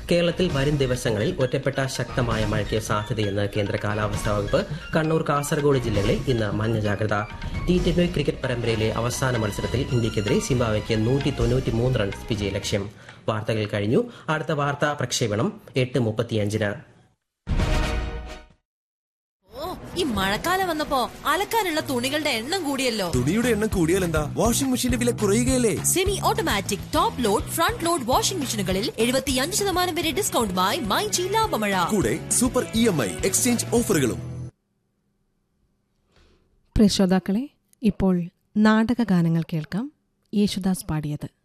കേരളത്തിൽ വരും ദിവസങ്ങളിൽ ഒറ്റപ്പെട്ട ശക്തമായ മഴയ്ക്ക് സാധ്യതയെന്ന് കേന്ദ്ര കാലാവസ്ഥാ വകുപ്പ് കണ്ണൂർ കാസർഗോഡ് ജില്ലകളിൽ ഇന്ന് മഞ്ഞ ജാഗ്രത ടി ട്വന്റി ക്രിക്കറ്റ് പരമ്പരയിലെ അവസാന മത്സരത്തിൽ ഇന്ത്യക്കെതിരെ സിംബാബ്വെക്ക് നൂറ്റി തൊണ്ണൂറ്റി മൂന്ന് റൺസ് വിജയലക്ഷ്യം വാർത്തകൾ കഴിഞ്ഞു അടുത്ത വാർത്താ പ്രക്ഷേപണം എട്ട് മുപ്പത്തിയഞ്ചിന് ഓ ഈ മഴക്കാലം വന്നപ്പോ അലക്കാനുള്ള തുണികളുടെ എണ്ണം കൂടിയല്ലോ തുണിയുടെ എണ്ണം കൂടിയാൽ എന്താ വാഷിംഗ് മെഷീന്റെ വില കുറയുകയല്ലേ semi automatic top load front load washing മെഷീനുകളിൽ എഴുപത്തിയഞ്ച് ശതമാനം വരെ ഡിസ്കൗണ്ടുമായി മൈജി ലാഭമഴ കൂടെ super E M I exchange ഓഫറുകളും പ്രിയ ശ്രോതാക്കളെ ഇപ്പോൾ നാടകഗാനങ്ങൾ കേൾക്കാം യേശുദാസ് പാടിയത്